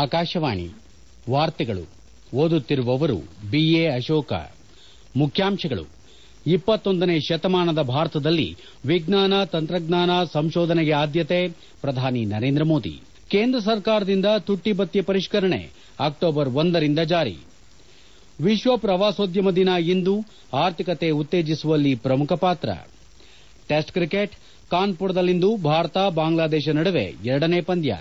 ಆಕಾಶವಾಣಿ ವಾರ್ತೆಗಳು ಓದುತ್ತಿರುವವರು ಬಿಎ ಅಶೋಕ ಮುಖ್ಯಾಂಶಗಳು ಇಪ್ಪತ್ತೊಂದನೇ ಶತಮಾನದ ಭಾರತದಲ್ಲಿ ವಿಜ್ಞಾನ ತಂತ್ರಜ್ಞಾನ ಸಂಶೋಧನೆಗೆ ಆದ್ಯತೆ ಪ್ರಧಾನಿ ನರೇಂದ್ರ ಮೋದಿ ಕೇಂದ್ರ ಸರ್ಕಾರದಿಂದ ತುಟ್ಟಿ ಭತ್ಯೆ ಪರಿಷ್ಕರಣೆ ಅಕ್ಟೋಬರ್ ಒಂದರಿಂದ ಜಾರಿ ವಿಶ್ವ ಪ್ರವಾಸೋದ್ಯಮ ದಿನ ಇಂದು ಆರ್ಥಿಕತೆ ಉತ್ತೇಜಿಸುವಲ್ಲಿ ಪ್ರಮುಖ ಪಾತ್ರ ಟೆಸ್ಟ್ ಕ್ರಿಕೆಟ್ ಕಾನ್ಪುರದಲ್ಲಿಂದು ಭಾರತ ಬಾಂಗ್ಲಾದೇಶ ನಡುವೆ ಎರಡನೇ ಪಂದ್ಯ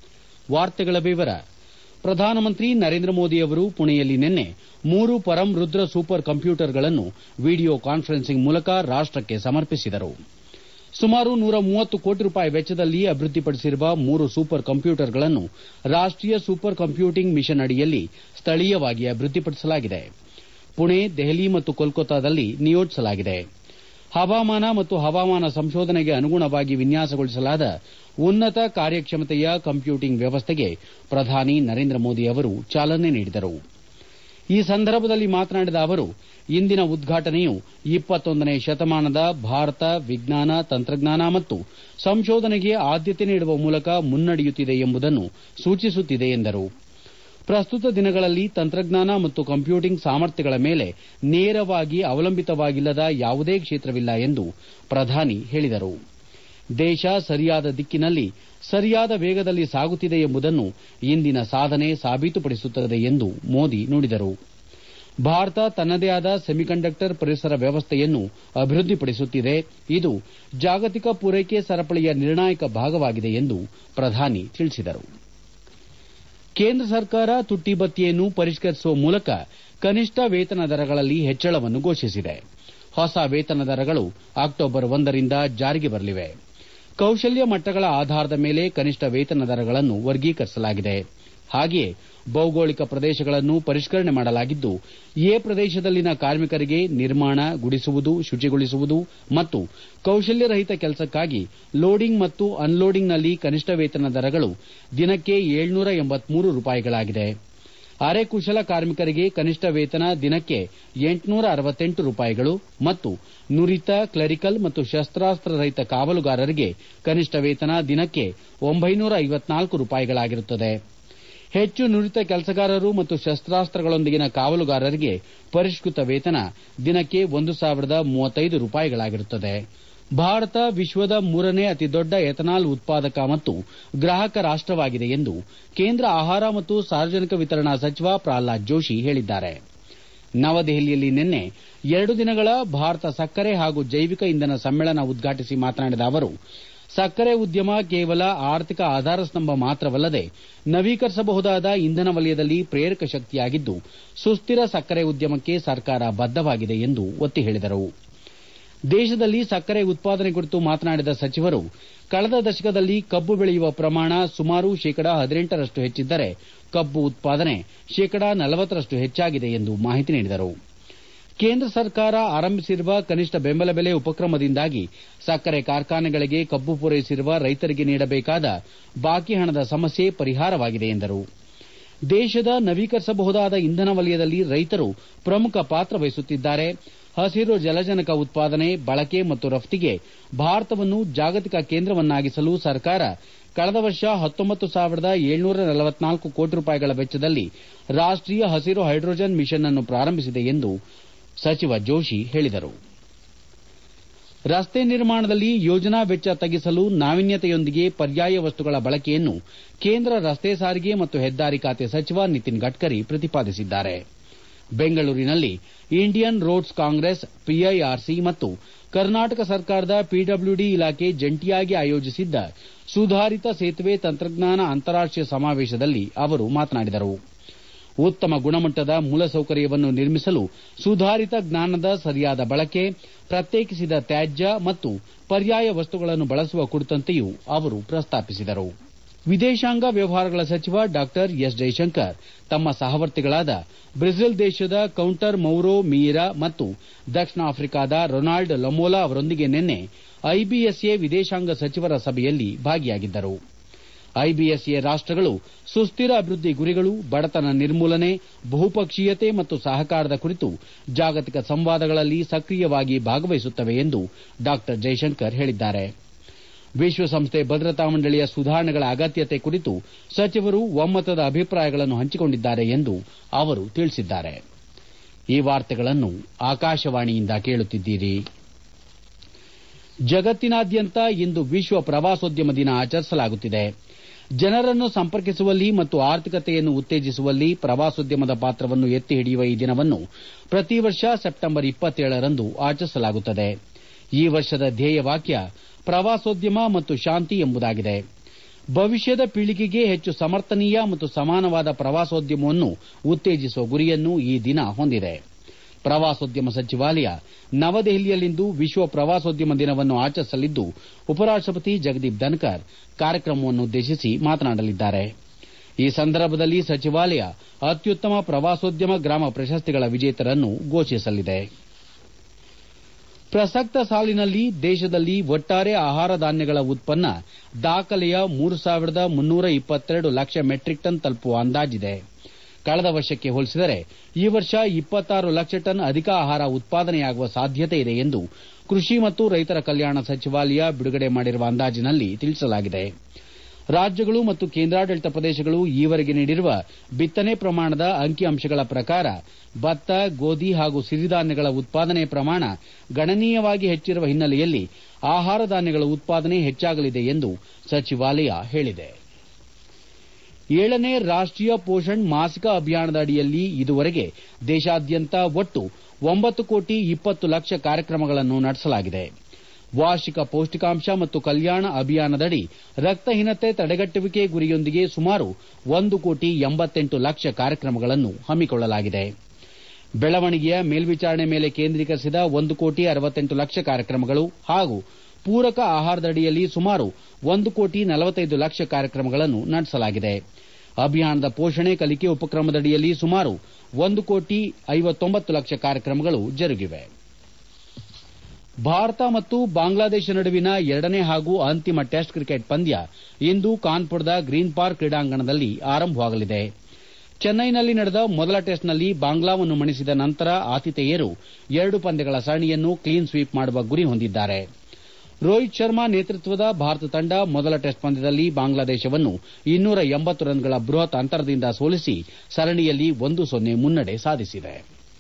ಪ್ರಧಾನಮಂತ್ರಿ ನರೇಂದ್ರ ಮೋದಿ ಅವರು ಪುಣೆಯಲ್ಲಿ ನಿನ್ನೆ ಮೂರು ಪರಂ ರುದ್ರ ಸೂಪರ್ ಕಂಪ್ಯೂಟರ್ಗಳನ್ನು ವಿಡಿಯೋ ಕಾನ್ಫರೆನ್ಸಿಂಗ್ ಮೂಲಕ ರಾಷ್ಟಕ್ಕೆ ಸಮರ್ಪಿಸಿದರು ಸುಮಾರು ನೂರ ಮೂವತ್ತು ಕೋಟಿ ರೂಪಾಯಿ ವೆಚ್ಚದಲ್ಲಿ ಅಭಿವೃದ್ದಿಪಡಿಸಿರುವ ಮೂರು ಸೂಪರ್ ಕಂಪ್ಯೂಟರ್ಗಳನ್ನು ರಾಷ್ಟೀಯ ಸೂಪರ್ ಕಂಪ್ಯೂಟಿಂಗ್ ಮಿಷನ್ ಅಡಿಯಲ್ಲಿ ಸ್ಥಳೀಯವಾಗಿ ಅಭಿವೃದ್ದಿಪಡಿಸಲಾಗಿದೆ ಪುಣೆ ದೆಹಲಿ ಮತ್ತು ಕೋಲ್ಕತಾದಲ್ಲಿ ನಿಯೋಜಿಸಲಾಗಿದೆ ಹವಾಮಾನ ಮತ್ತು ಹವಾಮಾನ ಸಂಶೋಧನೆಗೆ ಅನುಗುಣವಾಗಿ ವಿನ್ಯಾಸಗೊಳಿಸಲಾದ ಉನ್ನತ ಕಾರ್ಯಕ್ಷಮತೆಯ ಕಂಪ್ಯೂಟಿಂಗ್ ವ್ಯವಸ್ಥೆಗೆ ಪ್ರಧಾನಿ ನರೇಂದ್ರ ಮೋದಿ ಅವರು ಚಾಲನೆ ನೀಡಿದರು ಈ ಸಂದರ್ಭದಲ್ಲಿ ಮಾತನಾಡಿದ ಅವರು ಇಂದಿನ ಉದ್ಘಾಟನೆಯು ಇಪ್ಪತ್ತೊಂದನೇ ಶತಮಾನದ ಭಾರತ ವಿಜ್ಞಾನ ತಂತ್ರಜ್ಞಾನ ಮತ್ತು ಸಂಶೋಧನೆಗೆ ಆದ್ಯತೆ ನೀಡುವ ಮೂಲಕ ಮುನ್ನಡೆಯುತ್ತಿದೆ ಎಂಬುದನ್ನು ಸೂಚಿಸುತ್ತಿದೆ ಎಂದರು ಪ್ರಸ್ತುತ ದಿನಗಳಲ್ಲಿ ತಂತ್ರಜ್ಞಾನ ಮತ್ತು ಕಂಪ್ಯೂಟಿಂಗ್ ಸಾಮರ್ಥ್ಯಗಳ ಮೇಲೆ ನೇರವಾಗಿ ಅವಲಂಬಿತವಾಗಿಲ್ಲದ ಯಾವುದೇ ಕ್ಷೇತ್ರವಿಲ್ಲ ಎಂದು ಪ್ರಧಾನಿ ಹೇಳಿದರು ದೇಶ ಸರಿಯಾದ ದಿಕ್ಕಿನಲ್ಲಿ ಸರಿಯಾದ ವೇಗದಲ್ಲಿ ಸಾಗುತ್ತಿದೆ ಎಂಬುದನ್ನು ಇಂದಿನ ಸಾಧನೆ ಸಾಬೀತುಪಡಿಸುತ್ತದೆ ಎಂದು ಮೋದಿ ನುಡಿದರು ಭಾರತ ತನ್ನದೇ ಆದ ಸೆಮಿಕಂಡಕ್ಟರ್ ಪರಿಸರ ವ್ಯವಸ್ಥೆಯನ್ನು ಅಭಿವೃದ್ದಿಪಡಿಸುತ್ತಿದೆ ಇದು ಜಾಗತಿಕ ಪೂರೈಕೆ ಸರಪಳಿಯ ನಿರ್ಣಾಯಕ ಭಾಗವಾಗಿದೆ ಎಂದು ಪ್ರಧಾನಿ ತಿಳಿಸಿದರು ಕೇಂದ್ರ ಸರ್ಕಾರ ತುಟ್ಟಿ ಭತ್ಯೆಯನ್ನು ಪರಿಷ್ಕರಿಸುವ ಮೂಲಕ ಕನಿಷ್ಠ ವೇತನ ದರಗಳಲ್ಲಿ ಹೆಚ್ಚಳವನ್ನು ಘೋಷಿಸಿದೆ ಹೊಸ ವೇತನ ದರಗಳು ಅಕ್ಟೋಬರ್ ಒಂದರಿಂದ ಜಾರಿಗೆ ಬರಲಿವೆ ಕೌಶಲ್ಯ ಮಟ್ಟಗಳ ಆಧಾರದ ಮೇಲೆ ಕನಿಷ್ಠ ವೇತನ ದರಗಳನ್ನು ವರ್ಗೀಕರಿಸಲಾಗಿದೆ ಹಾಗೆಯೇ ಭೌಗೋಳಿಕ ಪ್ರದೇಶಗಳನ್ನು ಪರಿಷ್ಕರಣೆ ಮಾಡಲಾಗಿದ್ದು ಎ ಪ್ರದೇಶದಲ್ಲಿನ ಕಾರ್ಮಿಕರಿಗೆ ನಿರ್ಮಾಣ ಗುಡಿಸುವುದು ಶುಚಿಗೊಳಿಸುವುದು ಮತ್ತು ಕೌಶಲ್ಯರಹಿತ ಕೆಲಸಕ್ಕಾಗಿ ಲೋಡಿಂಗ್ ಮತ್ತು ಅನ್ಲೋಡಿಂಗ್ನಲ್ಲಿ ಕನಿಷ್ಠ ವೇತನ ದರಗಳು ದಿನಕ್ಕೆ ಏಳ್ನೂರ ಎಂಬತ್ಮೂರು ರೂಪಾಯಿಗಳಾಗಿದೆ ಅರೆ ಕುಶಲ ಕಾರ್ಮಿಕರಿಗೆ ಕನಿಷ್ಠ ವೇತನ ದಿನಕ್ಕೆ ಎಂಟುನೂರ ಅರವತ್ತೆಂಟು ರೂಪಾಯಿಗಳು ಮತ್ತು ನುರಿತ ಕ್ಲರಿಕಲ್ ಮತ್ತು ಶಸ್ತಾಸ್ತ್ರ ರಹಿತ ಕಾವಲುಗಾರರಿಗೆ ಕನಿಷ್ಠ ವೇತನ ದಿನಕ್ಕೆ ಒಂಬೈನೂರ ಐವತ್ನಾಲ್ಕು ರೂಪಾಯಿಗಳಾಗಿರುತ್ತದೆ ಹೆಚ್ಚು ನುರಿತ ಕೆಲಸಗಾರರು ಮತ್ತು ಶಸ್ತಾಸ್ತ್ರಗಳೊಂದಿಗಿನ ಕಾವಲುಗಾರರಿಗೆ ಪರಿಷ್ಕೃತ ವೇತನ ದಿನಕ್ಕೆ ಒಂದು ಸಾವಿರದ ಮೂವತ್ತೈದು ರೂಪಾಯಿಗಳಾಗಿರುತ್ತದೆ ಭಾರತ ವಿಶ್ವದ ಮೂರನೇ ಅತಿದೊಡ್ಡ ಎಥನಾಲ್ ಉತ್ಪಾದಕ ಮತ್ತು ಗ್ರಾಹಕ ರಾಷ್ಟವಾಗಿದೆ ಎಂದು ಕೇಂದ್ರ ಆಹಾರ ಮತ್ತು ಸಾರ್ವಜನಿಕ ವಿತರಣಾ ಸಚಿವ ಪ್ರಹ್ಲಾದ್ ಜೋಶಿ ಹೇಳಿದ್ದಾರೆ ನವದೆಹಲಿಯಲ್ಲಿ ನಿನ್ನೆ ಎರಡು ದಿನಗಳ ಭಾರತ ಸಕ್ಕರೆ ಹಾಗೂ ಜೈವಿಕ ಇಂಧನ ಸಮ್ಮೇಳನ ಉದ್ಘಾಟಿಸಿ ಮಾತನಾಡಿದ ಅವರು ಸಕ್ಕರೆ ಉದ್ಯಮ ಕೇವಲ ಆರ್ಥಿಕ ಆಧಾರಸ್ತಂಭ ಮಾತ್ರವಲ್ಲದೆ ನವೀಕರಿಸಬಹುದಾದ ಇಂಧನ ವಲಯದಲ್ಲಿ ಪ್ರೇರಕ ಶಕ್ತಿಯಾಗಿದ್ದು ಸುಸ್ದಿರ ಸಕ್ಕರೆ ಉದ್ಯಮಕ್ಕೆ ಸರ್ಕಾರ ಬದ್ದವಾಗಿದೆ ಎಂದು ಒತ್ತಿ ಹೇಳಿದರು ದೇಶದಲ್ಲಿ ಸಕ್ಕರೆ ಉತ್ಪಾದನೆ ಕುರಿತು ಮಾತನಾಡಿದ ಸಚಿವರು ಕಳೆದ ದಶಕದಲ್ಲಿ ಕಬ್ಬು ಬೆಳೆಯುವ ಪ್ರಮಾಣ ಸುಮಾರು ಶೇಕಡ ಹದಿನೆಂಟರಷ್ಟು ಹೆಚ್ಚಿದ್ದರೆ ಕಬ್ಬು ಉತ್ಪಾದನೆ ಶೇಕಡ ನಲವತ್ತರಷ್ಟು ಹೆಚ್ಚಾಗಿದೆ ಎಂದು ಮಾಹಿತಿ ನೀಡಿದರು ಕೇಂದ್ರ ಸರ್ಕಾರ ಆರಂಭಿಸಿರುವ ಕನಿಷ್ಠ ಬೆಂಬಲ ಬೆಲೆ ಉಪಕ್ರಮದಿಂದಾಗಿ ಸಕ್ಕರೆ ಕಾರ್ಖಾನೆಗಳಿಗೆ ಕಬ್ಬು ಪೂರೈಸಿರುವ ರೈತರಿಗೆ ನೀಡಬೇಕಾದ ಬಾಕಿ ಹಣದ ಸಮಸ್ಯೆ ಪರಿಹಾರವಾಗಿದೆ ಎಂದರು ದೇಶದ ನವೀಕರಿಸಬಹುದಾದ ಇಂಧನ ವಲಯದಲ್ಲಿ ರೈತರು ಪ್ರಮುಖ ಪಾತ್ರ ವಹಿಸುತ್ತಿದ್ದಾರೆ ಹಸಿರು ಜಲಜನಕ ಉತ್ಪಾದನೆ ಬಳಕೆ ಮತ್ತು ರಫ್ತಿಗೆ ಭಾರತವನ್ನು ಜಾಗತಿಕ ಕೇಂದ್ರವನ್ನಾಗಿಸಲು ಸರ್ಕಾರ ಕಳೆದ ವರ್ಷ ಹತ್ತೊಂಬತ್ತು ಸಾವಿರದ ಏಳ್ನೂರ ನಲವತ್ನಾಲ್ಕು ಕೋಟಿ ರೂಪಾಯಿಗಳ ವೆಚ್ಚದಲ್ಲಿ ರಾಷ್ಟೀಯ ಹಸಿರು ಹೈಡ್ರೋಜನ್ ಮಿಷನ್ ಅನ್ನು ಪ್ರಾರಂಭಿಸಿದೆ ಎಂದು ಸಚಿವ ಜೋಶಿ ಹೇಳಿದರು ರಸ್ತೆ ನಿರ್ಮಾಣದಲ್ಲಿ ಯೋಜನಾ ವೆಚ್ಚ ತಗ್ಗಿಸಲು ನಾವೀನ್ಯತೆಯೊಂದಿಗೆ ಪರ್ಯಾಯ ವಸ್ತುಗಳ ಬಳಕೆಯನ್ನು ಕೇಂದ್ರ ರಸ್ತೆ ಸಾರಿಗೆ ಮತ್ತು ಹೆದ್ದಾರಿ ಖಾತೆ ಸಚಿವ ನಿತಿನ್ ಗಡ್ಕರಿ ಪ್ರತಿಪಾದಿಸಿದ್ದಾರೆ ಬೆಂಗಳೂರಿನಲ್ಲಿ ಇಂಡಿಯನ್ ರೋಡ್ಸ್ ಕಾಂಗ್ರೆಸ್ ಪಿಐಆರ್ಸಿ ಮತ್ತು ಕರ್ನಾಟಕ ಸರ್ಕಾರದ ಪಿಡಬ್ಲ್ಯೂಡಿ ಇಲಾಖೆ ಜಂಟಿಯಾಗಿ ಆಯೋಜಿಸಿದ್ದ ಸುಧಾರಿತ ಸೇತುವೆ ತಂತ್ರಜ್ಞಾನ ಅಂತಾರಾಷ್ಟೀಯ ಸಮಾವೇಶದಲ್ಲಿ ಅವರು ಮಾತನಾಡಿದರು ಉತ್ತಮ ಗುಣಮಟ್ಟದ ಮೂಲಸೌಕರ್ಯವನ್ನು ನಿರ್ಮಿಸಲು ಸುಧಾರಿತ ಜ್ಞಾನದ ಸರಿಯಾದ ಬಳಕೆ ಪ್ರತ್ಯೇಕಿಸಿದ ತ್ಯಾಜ್ಯ ಮತ್ತು ಪರ್ಯಾಯ ವಸ್ತುಗಳನ್ನು ಬಳಸುವ ಕುರಿತಂತೆಯೂ ಅವರು ಪ್ರಸ್ತಾಪಿಸಿದರು ವಿದೇಶಾಂಗ ವ್ಯವಹಾರಗಳ ಸಚಿವ ಡಾ ಎಸ್ ಜೈಶಂಕರ್ ತಮ್ಮ ಸಹವರ್ತಿಗಳಾದ ಬ್ರೆಜಿಲ್ ದೇಶದ ಕೌಂಟರ್ ಮೌರೋ ಮಿಯಿರಾ ಮತ್ತು ದಕ್ಷಿಣ ಆಫ್ರಿಕಾದ ರೊನಾಲ್ಡ್ ಲಮೋಲಾ ಅವರೊಂದಿಗೆ ನಿನ್ನೆ ಐಬಿಎಸ್ಎ ವಿದೇಶಾಂಗ ಸಚಿವರ ಸಭೆಯಲ್ಲಿ ಭಾಗಿಯಾಗಿದ್ದರು ಐಬಿಎಸ್ಎ ರಾಷ್ಟಗಳು ಸುಸ್ದಿರ ಅಭಿವೃದ್ದಿ ಗುರಿಗಳು ಬಡತನ ನಿರ್ಮೂಲನೆ ಬಹುಪಕ್ಷೀಯತೆ ಮತ್ತು ಸಹಕಾರದ ಕುರಿತು ಜಾಗತಿಕ ಸಂವಾದಗಳಲ್ಲಿ ಸಕ್ರಿಯವಾಗಿ ಭಾಗವಹಿಸುತ್ತವೆ ಎಂದು ಡಾ ಜೈಶಂಕರ್ ಹೇಳಿದ್ದಾರೆ ವಿಶ್ವಸಂಸ್ಥೆ ಭದ್ರತಾ ಮಂಡಳಿಯ ಸುಧಾರಣೆಗಳ ಅಗತ್ಯತೆ ಕುರಿತು ಸಚಿವರು ಒಮ್ಮತದ ಅಭಿಪ್ರಾಯಗಳನ್ನು ಹಂಚಿಕೊಂಡಿದ್ದಾರೆ ಎಂದು ಅವರು ತಿಳಿಸಿದ್ದಾರೆ ಈ ವಾರ್ತೆಗಳನ್ನು ಆಕಾಶವಾಣಿಯಿಂದ ಕೇಳುತ್ತಿದ್ದೀರಿ ಜಗತ್ತಿನಾದ್ಯಂತ ಇಂದು ವಿಶ್ವ ಪ್ರವಾಸೋದ್ಯಮ ದಿನ ಆಚರಿಸಲಾಗುತ್ತಿದೆ ಜನರನ್ನು ಸಂಪರ್ಕಿಸುವಲ್ಲಿ ಮತ್ತು ಆರ್ಥಿಕತೆಯನ್ನು ಉತ್ತೇಜಿಸುವಲ್ಲಿ ಪ್ರವಾಸೋದ್ಯಮದ ಪಾತ್ರವನ್ನು ಎತ್ತಿ ಹಿಡಿಯುವ ಈ ದಿನವನ್ನು ಪ್ರತಿ ವರ್ಷ ಸೆಪ್ಟೆಂಬರ್ ಇಪ್ಪತ್ತೇಳರಂದು ಆಚರಿಸಲಾಗುತ್ತದೆ ಈ ವರ್ಷದ ಧ್ಯೇಯವಾಕ್ಯ ಪ್ರವಾಸೋದ್ಯಮ ಮತ್ತು ಶಾಂತಿ ಎಂಬುದಾಗಿದೆ ಭವಿಷ್ಯದ ಪೀಳಿಗೆಗೆ ಹೆಚ್ಚು ಸಮರ್ಥನೀಯ ಮತ್ತು ಸಮಾನವಾದ ಪ್ರವಾಸೋದ್ಯಮವನ್ನು ಉತ್ತೇಜಿಸುವ ಗುರಿಯನ್ನು ಈ ದಿನ ಹೊಂದಿದೆ ಪ್ರವಾಸೋದ್ಯಮ ಸಚಿವಾಲಯ ನವದೆಹಲಿಯಲ್ಲಿಂದು ವಿಶ್ವ ಪ್ರವಾಸೋದ್ಯಮ ದಿನವನ್ನು ಆಚರಿಸಲಿದ್ದು ಉಪರಾಷ್ಟಪತಿ ಜಗದೀಪ್ ಧನ್ಕರ್ ಕಾರ್ಯಕ್ರಮವನ್ನುದ್ದೇಶಿಸಿ ಮಾತನಾಡಲಿದ್ದಾರೆ ಈ ಸಂದರ್ಭದಲ್ಲಿ ಸಚಿವಾಲಯ ಅತ್ಯುತ್ತಮ ಪ್ರವಾಸೋದ್ಯಮ ಗ್ರಾಮ ಪ್ರಶಸ್ತಿಗಳ ವಿಜೇತರನ್ನು ಘೋಷಿಸಲಿದೆ ಪ್ರಸಕ್ತ ಸಾಲಿನಲ್ಲಿ ದೇಶದಲ್ಲಿ ಒಟ್ಟಾರೆ ಆಹಾರ ಧಾನ್ಯಗಳ ಉತ್ಪನ್ನ ದಾಖಲೆಯ ಮೂರು ಸಾವಿರದ ಮುನ್ನೂರ ಇಪ್ಪತ್ತೆರಡು ಲಕ್ಷ ಮೆಟ್ರಿಕ್ ಟನ್ ತಲುಪುವ ಅಂದಾಜಿದೆ ಕಳೆದ ವರ್ಷಕ್ಕೆ ಹೋಲಿಸಿದರೆ ಈ ವರ್ಷ ಇಪ್ಪತ್ತಾರು ಲಕ್ಷ ಟನ್ ಅಧಿಕ ಆಹಾರ ಉತ್ಪಾದನೆಯಾಗುವ ಸಾಧ್ಯತೆ ಇದೆ ಎಂದು ಕೃಷಿ ಮತ್ತು ರೈತರ ಕಲ್ಯಾಣ ಸಚಿವಾಲಯ ಬಿಡುಗಡೆ ಮಾಡಿರುವ ಅಂದಾಜಿನಲ್ಲಿ ತಿಳಿಸಲಾಗಿದೆ ರಾಜ್ಯಗಳು ಮತ್ತು ಕೇಂದ್ರಾಡಳಿತ ಪ್ರದೇಶಗಳು ಈವರೆಗೆ ನೀಡಿರುವ ಬಿತ್ತನೆ ಪ್ರಮಾಣದ ಅಂಕಿಅಂಶಗಳ ಪ್ರಕಾರ ಭತ್ತ ಗೋಧಿ ಹಾಗೂ ಸಿರಿಧಾನ್ಯಗಳ ಉತ್ಪಾದನೆ ಪ್ರಮಾಣ ಗಣನೀಯವಾಗಿ ಹೆಚ್ಚಿರುವ ಹಿನ್ನೆಲೆಯಲ್ಲಿ ಆಹಾರ ಧಾನ್ಯಗಳ ಉತ್ಪಾದನೆ ಹೆಚ್ಚಾಗಲಿದೆ ಎಂದು ಸಚಿವಾಲಯ ಹೇಳಿದೆ ಏಳನೇ ರಾಷ್ಟೀಯ ಪೋಷಣ್ ಮಾಸಿಕ ಅಭಿಯಾನದ ಅಡಿಯಲ್ಲಿ ಇದುವರೆಗೆ ದೇಶಾದ್ಯಂತ ಒಟ್ಟು ಒಂಬತ್ತು ಕೋಟಿ ಇಪ್ಪತ್ತು ಲಕ್ಷ ಕಾರ್ಯಕ್ರಮಗಳನ್ನು ನಡೆಸಲಾಗಿದೆ ವಾರ್ಷಿಕ ಪೌಷ್ಟಿಕಾಂಶ ಮತ್ತು ಕಲ್ಯಾಣ ಅಭಿಯಾನದಡಿ ರಕ್ತಹೀನತೆ ತಡೆಗಟ್ಟುವಿಕೆ ಗುರಿಯೊಂದಿಗೆ ಸುಮಾರು ಒಂದು ಕೋಟಿ ಎಂಬತ್ತೆಂಟು ಲಕ್ಷ ಕಾರ್ಯಕ್ರಮಗಳನ್ನು ಹಮ್ಮಿಕೊಳ್ಳಲಾಗಿದೆ ಬೆಳವಣಿಗೆಯ ಮೇಲ್ವಿಚಾರಣೆ ಮೇಲೆ ಕೇಂದ್ರೀಕರಿಸಿದ ಒಂದು ಕೋಟಿ ಅರವತ್ತೆಂಟು ಲಕ್ಷ ಕಾರ್ಯಕ್ರಮಗಳು ಹಾಗೂ ಪೂರಕ ಆಹಾರದಡಿಯಲ್ಲಿ ಸುಮಾರು ಒಂದು ಕೋಟಿ ನಲವತ್ತೈದು ಲಕ್ಷ ಕಾರ್ಯಕ್ರಮಗಳನ್ನು ನಡೆಸಲಾಗಿದೆ ಅಭಿಯಾನದ ಪೋಷಣೆ ಕಲಿಕೆ ಉಪಕ್ರಮದಡಿಯಲ್ಲಿ ಸುಮಾರು ಒಂದು ಕೋಟಿ ಐವತ್ತೊಂಬತ್ತು ಲಕ್ಷ ಕಾರ್ಯಕ್ರಮಗಳು ಜರುಗಿವೆ ಭಾರತ ಮತ್ತು ಬಾಂಗ್ಲಾದೇಶ ನಡುವಿನ ಎರಡನೇ ಹಾಗೂ ಅಂತಿಮ ಟೆಸ್ಟ್ ಕ್ರಿಕೆಟ್ ಪಂದ್ಯ ಇಂದು ಕಾನ್ಪುರದ ಗ್ರೀನ್ ಪಾರ್ಕ್ ಕ್ರೀಡಾಂಗಣದಲ್ಲಿ ಆರಂಭವಾಗಲಿದೆ ಚೆನ್ನೈನಲ್ಲಿ ನಡೆದ ಮೊದಲ ಟೆಸ್ಟ್ನಲ್ಲಿ ಬಾಂಗ್ಲಾವನ್ನು ಮಣಿಸಿದ ನಂತರ ಆತಿಥೇಯರು ಎರಡು ಪಂದ್ಯಗಳ ಸರಣಿಯನ್ನು ಕ್ಲೀನ್ ಸ್ವೀಪ್ ಮಾಡುವ ಗುರಿ ಹೊಂದಿದ್ದಾರೆ ರೋಹಿತ್ ಶರ್ಮಾ ನೇತೃತ್ವದ ಭಾರತ ತಂಡ ಮೊದಲ ಟೆಸ್ಟ್ ಪಂದ್ಯದಲ್ಲಿ ಬಾಂಗ್ಲಾದೇಶವನ್ನು ಇನ್ನೂರ ಎಂಬತ್ತು ರನ್ಗಳ ಬೃಹತ್ ಅಂತರದಿಂದ ಸೋಲಿಸಿ ಸರಣಿಯಲ್ಲಿ ಒಂದು ಸೊನ್ನೆ ಮುನ್ನಡೆ ಸಾಧಿಸಿದೆ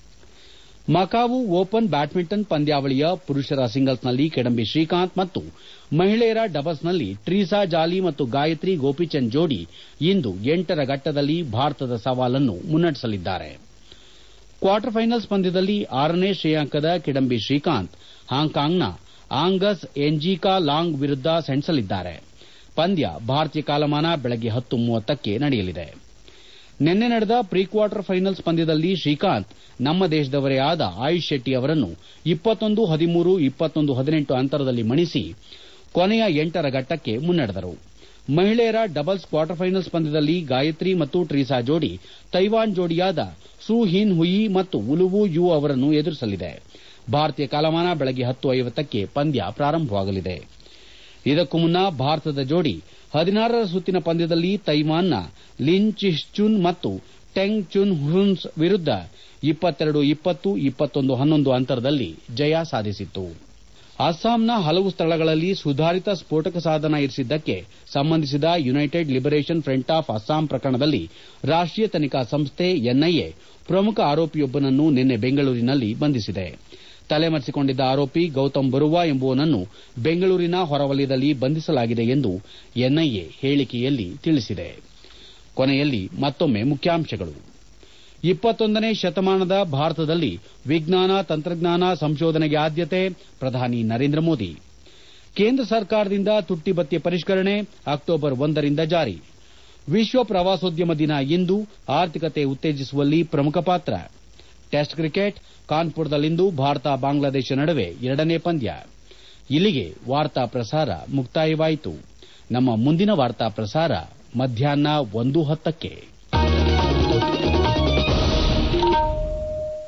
ಮಕಾವು ಓಪನ್ ಬ್ಯಾಡ್ಮಿಂಟನ್ ಪಂದ್ಯಾವಳಿಯ ಪುರುಷರ ಸಿಂಗಲ್ಸ್ನಲ್ಲಿ ಕಿಡಂಬಿ ಶ್ರೀಕಾಂತ್ ಮತ್ತು ಮಹಿಳೆಯರ ಡಬಲ್ಸ್ನಲ್ಲಿ ಟ್ರೀಸಾ ಜಾಲಿ ಮತ್ತು ಗಾಯತ್ರಿ ಗೋಪಿಚಂದ್ ಜೋಡಿ ಇಂದು ಎಂಟರ ಘಟ್ಟದಲ್ಲಿ ಭಾರತದ ಸವಾಲನ್ನು ಮುನ್ನಡೆಸಲಿದ್ದಾರೆ ಕ್ವಾರ್ಟರ್ ಫೈನಲ್ಸ್ ಪಂದ್ಯದಲ್ಲಿ ಆರನೇ ಶ್ರೇಯಾಂಕದ ಕಿಡಂಬಿ ಶ್ರೀಕಾಂತ್ ಹಾಂಕಾಂಗ್ನ ಆಂಗಸ್ ಎಂಜೀಕಾ ಲಾಂಗ್ ವಿರುದ್ದ ಸೆಣಸಲಿದ್ದಾರೆ ಪಂದ್ಯ ಭಾರತೀಯ ಕಾಲಮಾನ ಬೆಳಗ್ಗೆ ಹತ್ತು ಮೂವತ್ತಕ್ಕೆ ನಡೆಯಲಿದೆ ನಿನ್ನೆ ನಡೆದ ಪ್ರೀ ಕ್ವಾರ್ಟರ್ ಫೈನಲ್ಸ್ ಪಂದ್ಯದಲ್ಲಿ ಶ್ರೀಕಾಂತ್ ನಮ್ಮ ದೇಶದವರೇ ಆದ ಆಯುಷ್ ಶೆಟ್ಟಿ ಅವರನ್ನು ಇಪ್ಪತ್ತೊಂದು ಹದಿಮೂರು ಇಪ್ಪತ್ತೊಂದು ಹದಿನೆಂಟು ಅಂತರದಲ್ಲಿ ಮಣಿಸಿ ಕೊನೆಯ ಎಂಟರ ಘಟ್ಟಕ್ಕೆ ಮುನ್ನಡೆದರು ಮಹಿಳೆಯರ ಡಬಲ್ಸ್ ಕ್ವಾರ್ಟರ್ ಫೈನಲ್ಸ್ ಪಂದ್ಯದಲ್ಲಿ ಗಾಯತ್ರಿ ಮತ್ತು ಟ್ರೀಸಾ ಜೋಡಿ ತೈವಾನ್ ಜೋಡಿಯಾದ ಸು ಹಿನ್ ಹುಯಿ ಮತ್ತು ಉಲುವು ಯು ಅವರನ್ನು ಎದುರಿಸಲಿದೆ ಭಾರತೀಯ ಕಾಲಮಾನ ಬೆಳಗ್ಗೆ ಹತ್ತು ಐವತ್ತಕ್ಕೆ ಪಂದ್ಯ ಪ್ರಾರಂಭವಾಗಲಿದೆ ಇದಕ್ಕೂ ಮುನ್ನ ಭಾರತದ ಜೋಡಿ ಹದಿನಾರರ ಸುತ್ತಿನ ಪಂದ್ಯದಲ್ಲಿ ತೈವಾನ್ನ ಲಿನ್ ಚಿಹ್ಚುನ್ ಮತ್ತು ಟೆಂಗ್ ಚುನ್ ಹುನ್ಸ್ ವಿರುದ್ದ ಇಪ್ಪತ್ತೆರಡು ಇಪ್ಪತ್ತು ಇಪ್ಪತ್ತೊಂದು ಹನ್ನೊಂದು ಅಂತರದಲ್ಲಿ ಜಯ ಸಾಧಿಸಿತ್ತು ಅಸ್ಸಾಂನ ಹಲವು ಸ್ಥಳಗಳಲ್ಲಿ ಸುಧಾರಿತ ಸ್ಫೋಟಕ ಸಾಧನ ಇರಿಸಿದ್ದಕ್ಕೆ ಸಂಬಂಧಿಸಿದ United Liberation Front of Assam ಪ್ರಕರಣದಲ್ಲಿ ರಾಷ್ಟೀಯ ತನಿಖಾ ಸಂಸ್ಥೆ ಎನ್ಐಎ ಪ್ರಮುಖ ಆರೋಪಿಯೊಬ್ಬನನ್ನು ನಿನ್ನೆ ಬೆಂಗಳೂರಿನಲ್ಲಿ ಬಂಧಿಸಿದೆ ತಲೆಮರೆಸಿಕೊಂಡಿದ್ದ ಆರೋಪಿ ಗೌತಮ್ ಬರುವಾ ಎಂಬುವನನ್ನು ಬೆಂಗಳೂರಿನ ಹೊರವಲಯದಲ್ಲಿ ಬಂಧಿಸಲಾಗಿದೆ ಎಂದು ಎನ್ಐಎ ಹೇಳಿಕೆಯಲ್ಲಿ ತಿಳಿಸಿದೆ ಕೊನೆಯಲ್ಲಿ ಮತ್ತೊಮ್ಮೆ ಮುಖ್ಯಾಂಶಗಳು ಇಪ್ಪತ್ತೊಂದನೇ ಶತಮಾನದ ಭಾರತದಲ್ಲಿ ವಿಜ್ಞಾನ ತಂತ್ರಜ್ಞಾನ ಸಂಶೋಧನೆಗೆ ಆದ್ಯತೆ ಪ್ರಧಾನಿ ನರೇಂದ್ರ ಮೋದಿ ಕೇಂದ್ರ ಸರ್ಕಾರದಿಂದ ತುಟ್ಟಿ ಭತ್ಯೆ ಪರಿಷ್ಕರಣೆ ಅಕ್ಟೋಬರ್ ಒಂದರಿಂದ ಜಾರಿ ವಿಶ್ವ ಪ್ರವಾಸೋದ್ಯಮ ದಿನ ಇಂದು ಆರ್ಥಿಕತೆ ಉತ್ತೇಜಿಸುವಲ್ಲಿ ಪ್ರಮುಖ ಪಾತ್ರ ಟೆಸ್ಟ್ ಕ್ರಿಕೆಟ್ ಕಾನ್ಪುರದಲ್ಲಿಂದು ಭಾರತ ಬಾಂಗ್ಲಾದೇಶ ನಡುವೆ ಎರಡನೇ ಪಂದ್ಯ ಇಲ್ಲಿಗೆ ವಾರ್ತಾ ಪ್ರಸಾರ ಮುಕ್ತಾಯವಾಯಿತು ನಮ್ಮ ಮುಂದಿನ ವಾರ್ತಾ ಪ್ರಸಾರ ಮಧ್ಯಾಹ್ನ ಒಂದು ಹತ್ತಕ್ಕೆ